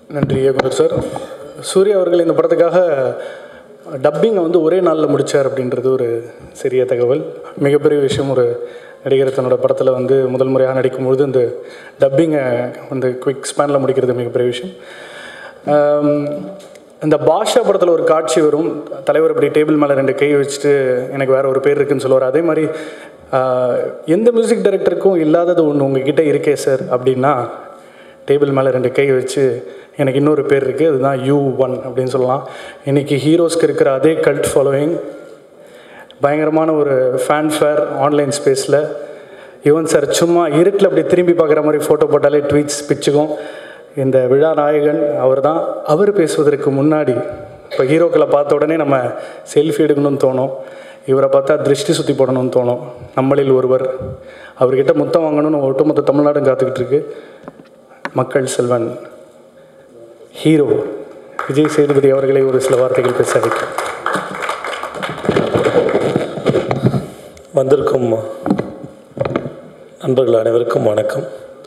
நன்றி இயக்குனர் சார் சூர்யா அவர்கள் இந்த படத்துக்காக டப்பிங்கை வந்து ஒரே நாளில் முடித்தார் அப்படின்றது ஒரு சிறிய தகவல் மிகப்பெரிய விஷயம் ஒரு நடிகர் தன்னோட படத்தில் வந்து முதல் முறையாக நடிக்கும்பொழுது இந்த டப்பிங்கை வந்து குவிக் ஸ்பேனில் முடிக்கிறது மிகப்பெரிய விஷயம் ஆம், இந்த பாஷா படத்தில் ஒரு காட்சி வரும் தலைவர் இப்படி டேபிள் மேலே ரெண்டு கை வச்சுட்டு எனக்கு வேற ஒரு பேர் இருக்குன்னு சொல்லுவார் அதே மாதிரி ஆஹ், எந்த மியூசிக் டைரக்டருக்கும் இல்லாதது ஒன்று உங்ககிட்ட இருக்கே சார் அப்படின்னா டேபிள் மேலே ரெண்டு கை வச்சு எனக்கு இன்னொரு பேர் இருக்குது அதுதான் யூ ஒன் அப்படின்னு சொல்லலாம் இன்றைக்கி ஹீரோஸ்க்கு இருக்கிற அதே கல்ட் ஃபாலோயிங் பயங்கரமான ஒரு ஃபேன்ஃபேர் ஆன்லைன் ஸ்பேஸில் யுவன் சார் சும்மா இருட்டில் அப்படி திரும்பி பார்க்குற மாதிரி ஃபோட்டோ போட்டாலே ட்வீட்ஸ் பிச்சுக்கும் இந்த விழா நாயகன் அவர் தான் அவர் பேசுவதற்கு முன்னாடி இப்போ ஹீரோக்களை பார்த்த உடனே நம்ம செல்ஃபி எடுக்கணும்னு தோணும் இவரை பார்த்தா திருஷ்டி சுற்றி போடணும்னு தோணும் நம்மளில் ஒருவர் அவர்கிட்ட முத்தம் வாங்கணும்னு ஒட்டுமொத்த தமிழ்நாடும் காத்துக்கிட்டு இருக்கு மக்கள் செல்வன் ஹீரோ விஜய் சேதுபதி அவர்களை ஒரு சில வார்த்தைகள் பேச அழைக்கிறேன் வந்திருக்கும் நண்பர்கள் அனைவருக்கும் வணக்கம்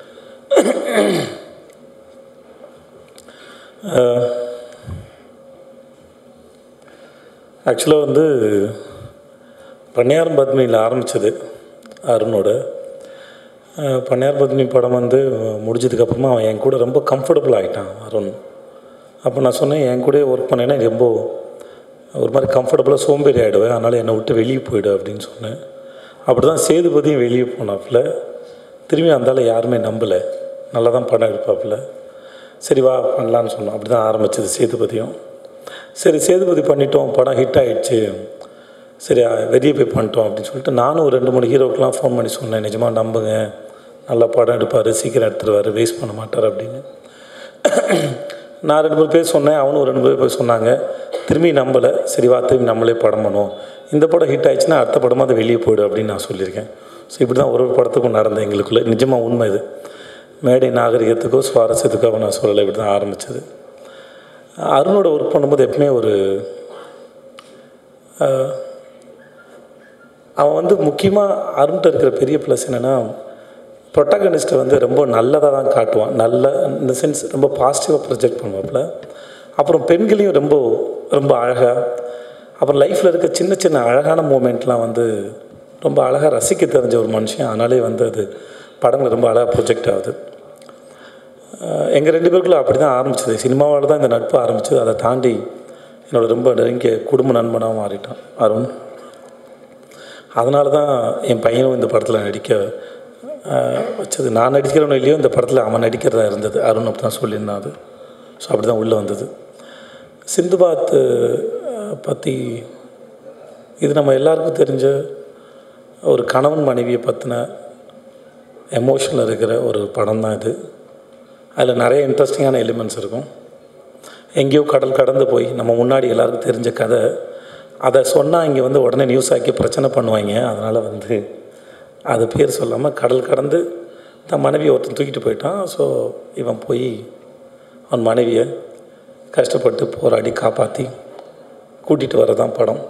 ஆக்சுவலாக வந்து பண்ணையாரம் பத்மியில் ஆரம்பித்தது அருணோட அஹ், பண்ணையார் பத்மி படம் வந்து முடிஞ்சதுக்கப்புறமா அவன் என் கூட ரொம்ப கம்ஃபர்டபுள் ஆகிட்டான் அருண் அப்போ நான் சொன்னேன் என் கூட ஒர்க் பண்ணேன்னா ரொம்ப ஒரு மாதிரி கம்ஃபர்டபுளாக சோம்பேறி ஆகிடுவேன் அதனால் என்னை விட்டு வெளியே போயிடு அப்படின்னு சொன்னேன் அப்படி தான் சேதுபதியும் வெளியே போனாப்புல திரும்பி அந்தால யாருமே நம்பலை நல்லா தான் படம் எடுப்பாப்புல சரி வா பண்ணலான்னு சொன்னோம் அப்படி தான் ஆரம்பிச்சது சேதுபதியும் சரி சேதுபதி பண்ணிட்டோம் படம் ஹிட் ஆயிடுச்சு சரி வெளியே போய் பண்ணிட்டோம் அப்படின்னு சொல்லிட்டு நானும் ஒரு ரெண்டு மூணு ஹீரோக்கெலாம் ஃபோன் பண்ணி சொன்னேன் நிஜமாக நம்புங்க நல்லா படம் எடுப்பார் சீக்கிரம் எடுத்துருவார் வேஸ்ட் பண்ண மாட்டார் அப்படின்னு நான் ரெண்டு மூணு பேர் சொன்னேன் அவனும் ரெண்டு மூணு பேர் சொன்னாங்க திரும்பி நம்பலை சரி வா திரும்பி நம்மளே படம் பண்ணுவோம் இந்த படம் ஹிட் ஆயிடுச்சுன்னா அடுத்த படமாக அது வெளியே போயிடும் அப்படின்னு நான் சொல்லியிருக்கேன் ஸோ இப்படி தான் ஒரு ஒரு படத்துக்கும் நடந்தது எங்களுக்குள்ளே நிஜமாக உண்மை இது மேடை நாகரிகத்துக்கோ சுவாரஸ்யத்துக்கோ நான் சொல்லலை இப்படி தான் ஆரம்பித்தது அருணோட ஒர்க் பண்ணும்போது எப்பவுமே ஒரு அஹ், அவன் வந்து முக்கியமாக அருண்கிட்ட இருக்கிற பெரிய ப்ளஸ் என்னென்னா ப்ரொட்டகனிஸ்ட்டை வந்து ரொம்ப நல்லதாக தான் காட்டுவான் நல்ல இந்த சென்ஸ் ரொம்ப பாசிட்டிவாக ப்ரொஜெக்ட் பண்ணுவாப்புல அப்புறம் பெண்களையும் ரொம்ப ரொம்ப அழகாக அப்புறம் லைஃப்பில் இருக்க சின்ன சின்ன அழகான மூமெண்ட்லாம் வந்து ரொம்ப அழகாக ரசிக்க தெரிஞ்ச ஒரு மனுஷன் அதனாலே வந்து அது படங்கள் ரொம்ப அழகாக ப்ரொஜெக்ட் ஆகுது எங்கள் ரெண்டு பேருக்குள்ள அப்படி தான் ஆரம்பிச்சது சினிமாவால் தான் இந்த நட்பு ஆரம்பிச்சது அதை தாண்டி என்னோட ரொம்ப நெருங்கிய குடும்ப நண்பனாக மாறிட்டான் அருண் அதனால தான் என் பையனும் இந்த படத்தில் நடிக்க அஹ், வச்சது நான் நடிக்கிறவனோ இல்லையோ இந்த படத்தில் அவன் நடிக்கிறதா இருந்தது அருண் அப்படி தான் சொல்லியிருந்தான் அது ஸோ அப்படி தான் உள்ளே வந்தது சிந்துபாத் பற்றி இது நம்ம எல்லாருக்கும் தெரிஞ்ச ஒரு கணவன் மனைவியை பற்றின எமோஷனில் இருக்கிற ஒரு படம் தான் இது அதில் நிறைய இன்ட்ரெஸ்டிங்கான எலிமெண்ட்ஸ் இருக்கும் எங்கேயோ கடல் கடந்து போய் நம்ம முன்னாடி எல்லாருக்கும் தெரிஞ்ச கதை அதை சொன்னால் இங்கே வந்து உடனே நியூஸ் ஆக்கி பிரச்சனை பண்ணுவாங்க அதனால் வந்து அது பேர் சொல்லாமல் கடல் கடந்து தன் மனைவியை ஒருத்தன் தூக்கிட்டு போயிட்டான் ஸோ இவன் போய் அவன் மனைவியை கஷ்டப்பட்டு போராடி காப்பாற்றி கூட்டிகிட்டு வரதான் படம்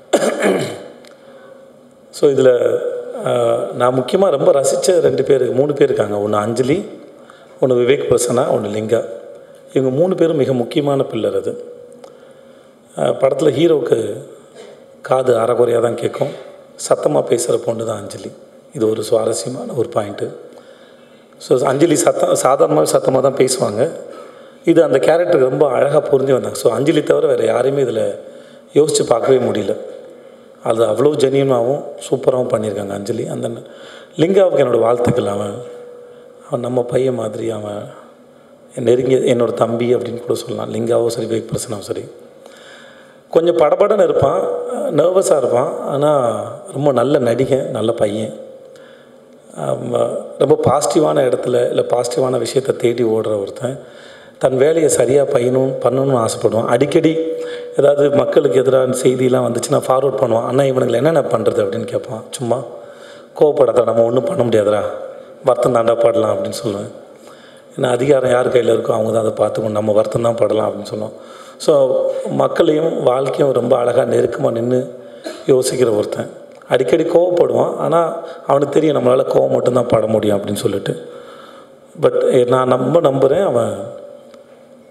ஸோ இதில் நான் முக்கியமாக ரொம்ப ரசித்த ரெண்டு பேர் மூணு பேர் இருக்காங்க ஒன்று அஞ்சலி ஒன்று விவேக் பிரசன்னா ஒன்று லிங்கா இவங்க மூணு பேரும் மிக முக்கியமான பில்லர் அது படத்தில் ஹீரோவுக்கு காது அறகுறையாக தான் கேட்கும் சத்தமாக பேசுகிற பொண்ணு தான் அஞ்சலி இது ஒரு சுவாரஸ்யமான ஒரு பாயிண்ட்டு ஸோ அஞ்சலி சத்தம் சாதாரணமாக சத்தமாக தான் பேசுவாங்க இது அந்த கேரக்டருக்கு ரொம்ப அழகாக புரிஞ்சு வந்தாங்க ஸோ அஞ்சலி தவிர வேறு யாரையுமே இதில் யோசித்து பார்க்கவே முடியல அது அவ்வளோ ஜெனியனாகவும் சூப்பராகவும் பண்ணியிருக்காங்க அஞ்சலி அந்த லிங்காவுக்கு என்னோடய வாழ்த்துக்கள் அவன் அவன் நம்ம பையன் மாதிரி அவன் நெருங்கிய என்னோட தம்பி அப்படின்னு கூட சொல்லலாம் லிங்காவோ சரி விவேக் பிரசனாவும் சரி கொஞ்சம் படபடன்னு இருப்பான் நர்வஸாக இருப்பான் ஆனால் ரொம்ப நல்ல நடிகன் நல்ல பையன் ஆமா, ரொம்ப பாசிட்டிவான இடத்துல இல்லை பாசிட்டிவான விஷயத்தை தேடி ஓடுற ஒருத்தன் தன் வேலையை சரியாக பையனும் பண்ணணும்னு ஆசைப்படுவான் அடிக்கடி ஏதாவது மக்களுக்கு எதிரான செய்தியெலாம் வந்துச்சுன்னா ஃபார்வர்ட் பண்ணுவான் அண்ணா இவனுங்களை என்னென்ன பண்ணுறது அப்படின்னு கேட்பான் சும்மா கோவப்படாத நம்ம ஒன்றும் பண்ண முடியாதுடா வருத்தம் தாண்டா படலாம் அப்படின்னு சொல்லுவேன் ஏன்னா அதிகாரம் யார் கையில் இருக்கோ அவங்க தான் அதை பார்த்துக்கணும் நம்ம வருத்தம் தான் படலாம் அப்படின்னு சொன்னோம் ஸோ மக்களையும் வாழ்க்கையும் ரொம்ப அழகாக நெருக்கமாக நின்று யோசிக்கிற ஒருத்தன் அடிக்கடி கோவப்படுவான் ஆனால் அவனுக்கு தெரியும் நம்மளால் கோவம் மட்டும்தான் பட முடியும் அப்படின்னு சொல்லிட்டு பட் நான் ரொம்ப நம்புகிறேன் அவன்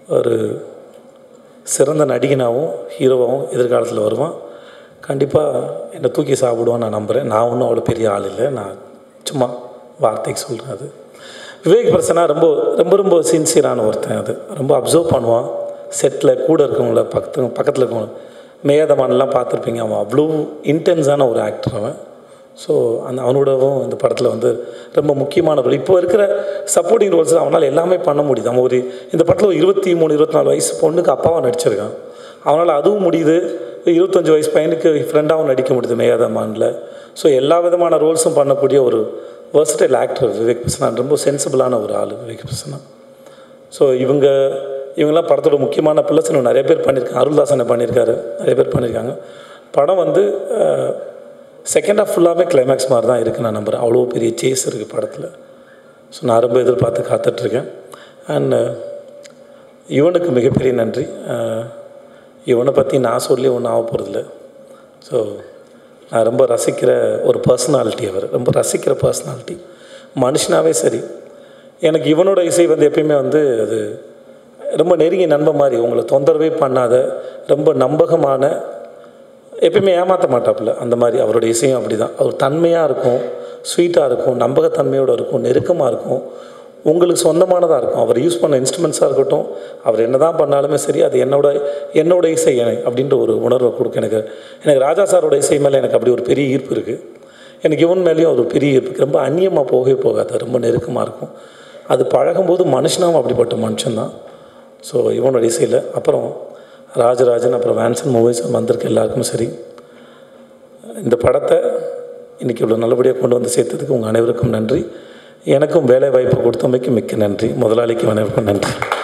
ஒரு சிறந்த நடிகனாகவும் ஹீரோவாகவும் எதிர்காலத்தில் வருவான் கண்டிப்பாக என்னை தூக்கி சாப்பிடுவான் நான் நம்புகிறேன் நான் ஒன்றும் அவ்வளோ பெரிய ஆள் இல்லை நான் சும்மா வார்த்தைக்கு சொல்கிறேன் அது விவேக் பிரசனா ரொம்ப ரொம்ப ரொம்ப சின்சியரான ஒருத்தன் அது ரொம்ப அப்சர்வ் பண்ணுவான் செட்டில் கூட இருக்கவங்கள பக்கத்து பக்கத்தில் இருக்கவங்க மேகதமானெலாம் பார்த்துருப்பீங்க அவன் அவ்வளோ இன்டென்ஸான ஒரு ஆக்டர் அவன் ஸோ அந்த அவனோடவும் இந்த படத்தில் வந்து ரொம்ப முக்கியமான ரோல் இப்போ இருக்கிற சப்போர்ட்டிங் ரோல்ஸில் அவனால் எல்லாமே பண்ண முடியுது அவன் ஒரு இந்த படத்தில் ஒரு இருபத்தி மூணு இருபத்தி நாலு வயசு பொண்ணுக்கு அப்பாவாக நடிச்சிருக்கான் அவனால் அதுவும் முடியுது இருபத்தஞ்சி வயசு பையனுக்கு ஃப்ரெண்டாகவும் நடிக்க முடியுது மேயாதமானில் ஸோ எல்லா விதமான ரோல்ஸும் பண்ணக்கூடிய ஒரு வெர்சடைல் ஆக்டர் விவேக் பிரசனான் ரொம்ப சென்சிபிளான ஒரு ஆள் விவேக் பிரசனா ஸோ இவங்க இவங்கெல்லாம் படத்தோட முக்கியமான பிள்ளஸ் இன்னும் நிறைய பேர் பண்ணியிருக்காங்க அருள்தாசனை பண்ணியிருக்காரு நிறைய பேர் பண்ணியிருக்காங்க படம் வந்து செகண்ட் ஹாஃப் ஃபுல்லாகவே கிளைமேக்ஸ் மாதிரி தான் இருக்குது நான் நம்புகிறேன் அவ்வளோ பெரிய சேஸ் இருக்குது படத்தில் ஸோ நான் ரொம்ப எதிர்பார்த்து காத்துட்ருக்கேன் அண்ட் இவனுக்கு மிகப்பெரிய நன்றி அஹ், இவனை பற்றி நான் சொல்லி ஒன்றும் ஆக போகிறதில்ல ஸோ நான் ரொம்ப ரசிக்கிற ஒரு பர்சனாலிட்டி அவர் ரொம்ப ரசிக்கிற பர்சனாலிட்டி மனுஷனாவே சரி எனக்கு இவனோட இசை வந்து எப்பயுமே வந்து அது ரொம்ப நெருங்கிய நண்பன் மாதிரி உங்களை தொந்தரவே பண்ணாத ரொம்ப நம்பகமான எப்பயுமே ஏமாற்ற மாட்டாப்புல அந்த மாதிரி அவரோட இசையும் அப்படி தான் அவர் தன்மையாக இருக்கும் ஸ்வீட்டாக இருக்கும் நம்பகத்தன்மையோடு இருக்கும் நெருக்கமாக இருக்கும் உங்களுக்கு சொந்தமானதாக இருக்கும் அவர் யூஸ் பண்ண இன்ஸ்ட்ருமெண்ட்ஸாக இருக்கட்டும் அவர் என்ன தான் பண்ணாலுமே சரி அது என்னோட என்னோட இசை எனக்கு அப்படின்ற ஒரு உணர்வை கொடுக்கும் எனக்கு எனக்கு ராஜா சாரோட இசை மேலே எனக்கு அப்படி ஒரு பெரிய ஈர்ப்பு இருக்குது எனக்கு இவன் மேலேயும் ஒரு பெரிய ஈர்ப்பு இருக்கு. ரொம்ப அந்நியமாக போகவே போகாது ரொம்ப நெருக்கமாக இருக்கும் அது பழகும்போது மனுஷனாவும் அப்படிப்பட்ட மனுஷன்தான் ஸோ இவனோட இசையில் அப்புறம் ராஜராஜன் அப்புறம் வேன்சன் மூவிஸ் வந்திருக்க எல்லாருக்கும் சரி இந்த படத்தை இன்றைக்கி இவ்வளோ நல்லபடியாக கொண்டு வந்து சேர்த்ததுக்கு உங்கள் அனைவருக்கும் நன்றி எனக்கும் வேலை வாய்ப்பு கொடுத்தமைக்கு மிக்க நன்றி முதலாளிக்கு அனைவருக்கும் நன்றி